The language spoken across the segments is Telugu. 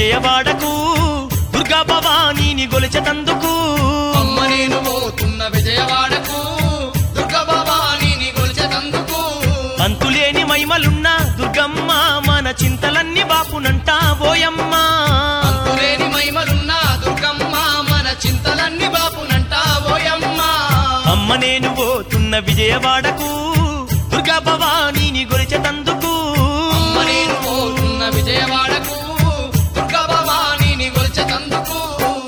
విజయవాడకు దుర్గా భవానీని గొలిచెతందుకు అమ్మ నేను పోతున్న విజయవాడకు దుర్గ భవానీని గొలిచెతందుకు అంతులేని మహిమలున్న దుర్గమ్మ మన చింతలన్నీ బాపునంట ఓయమ్మ అంతులేని మహిమలున్న దుర్గమ్మ మన చింతలన్నీ బాపునంట ఓయమ్మ అమ్మ నేను పోతున్న విజయవాడకు దుర్గా భవానీని గొలిచెతందుకు అమ్మ నేను పోతున్న విజయవాడకు దుర్గ భవానీని గొలిచెతందుకు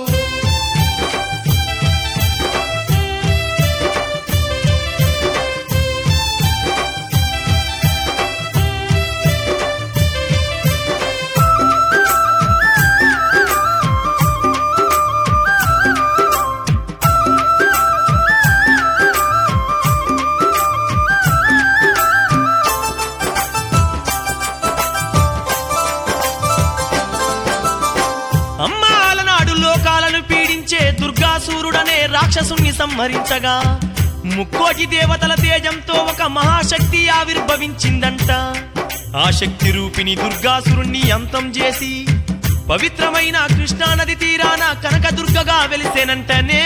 అమ్మ అలనాడు లోకాలను పీడించే దుర్గాసూరుడనే రాక్షసుణ్ణి సంహరించగా ముక్కోటి దేవతల తేజంతో ఒక మహాశక్తి ఆవిర్భవించిందంట ఆ శక్తి రూపిణి దుర్గాసురుణ్ణి అంతం చేసి పవిత్రమైన కృష్ణానది తీరాన కనకదుర్గగా వెలిసేనంటనే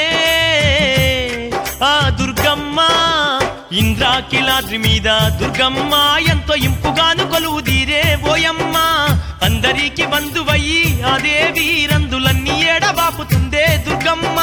ఆ దుర్గమ్మ ఇంద్రాకిలాద్రి మీద దుర్గమ్మ ఎంతో ఇంపుగాను కొలువు తీరే ఓయమ్మ అందరికి బంధువయ్యి ఆ దేవి రందులన్నీ ఏడబాపుతుందే దుర్గమ్మ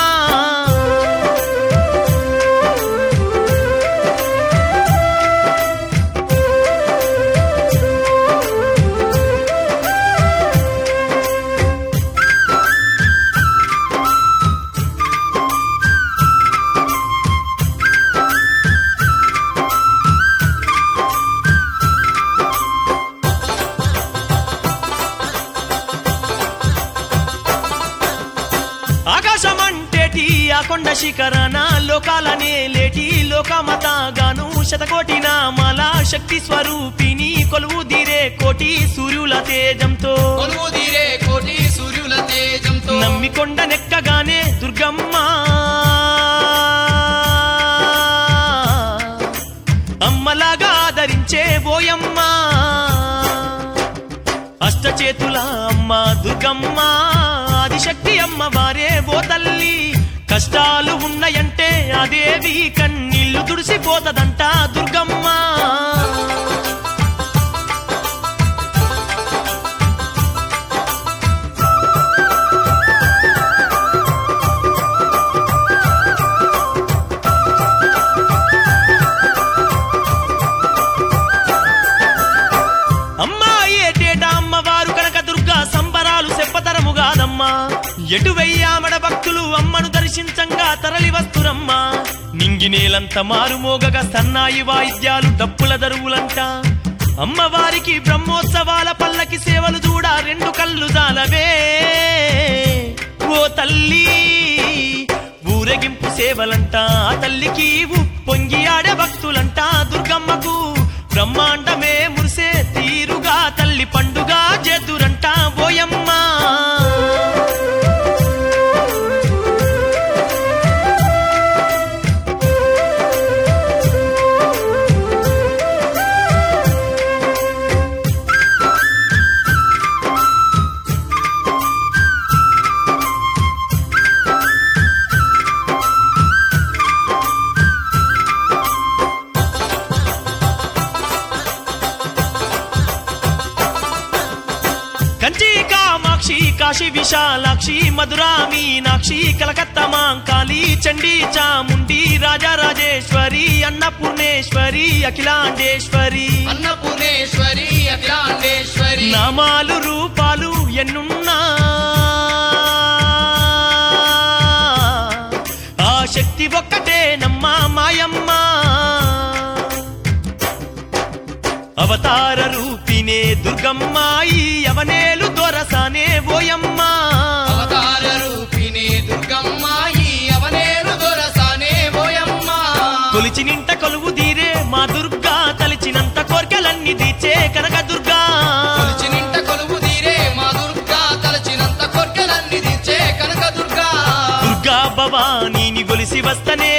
ఆకాశమంటేటి ఆ కొండ శిఖరాన లోకాలనే లేటి లోకమతగాను శతకోటి నామాల శక్తి స్వరూపిణి కొలువు దీరే కోటి సూర్యుల తేజంతో కొలువు తీరే కోటి సూర్యుల తేజంతో నమ్మి కొండ నెక్కగానే దుర్గమ్మ అమ్మలాగా ఆదరించే ఓయమ్మ అష్టచేతుల అమ్మ దుర్గమ్మ ఆదిశక్తి అమ్మ వారే ఓ తల్లి కష్టాలు ఉన్నాయంటే అదేవి కన్నీళ్లు తుడిసిపోతదంట దుర్గమ్మ అమ్మా ఏటేటా అమ్మవారు కనుక దుర్గా సంబరాలు చెప్పతరము కాదమ్మా ఎటు వెయ్యామడ భక్తులు అమ్మను దర్శించంగా తరలి వస్తురమ్మా నింగి నేలంత మారుమోగగా సన్నాయి వాయిద్యాలు డప్పుల దరువులంట అమ్మవారికి బ్రహ్మోత్సవాల పల్లకి సేవలు చూడ రెండు కళ్ళు జాలవే ఓ తల్లి ఊరేగింపు సేవలంట ఆ తల్లికి పొంగి ఆడే భక్తులంట దుర్గమ్మకు బ్రహ్మాండమే మురిసే తీరుగా తల్లి పండుగ చేదురంట బోయమ్మ కంచి కామాక్షి కాశీ విశాలాక్షి మధురా మీనాక్షి కలకత్తా మాంకాళి చండీ చాముండి రాజరాజేశ్వరి అన్నపూర్ణేశ్వరి అఖిలాండేశ్వరి అన్నపూర్ణేశ్వరి అఖిలాండేశ్వరి నామాలు రూపాలు ఎన్నున్నా ఆ శక్తి ఒక్కటే నమ్మా మాయమ్మ అవతార రూపినే దుర్గమ్మాయి అవనేలు దొరసానే ఓయమ్మ అవతార రూపిణి దుర్గమ్మాయి అవనేరు దొరసానే పోయమ్మ కొలిచి నింట కొలువు తీరే మా దుర్గా తలిచినంత కోర్కెలన్నీ తీర్చే కనక దుర్గా కొలిచి నింట కొలువు తీరే మా దుర్గా తలచినంత కొర్కెలన్నీ తీర్చే కనక దుర్గా దుర్గా భవానీని గొలిసి వస్తనే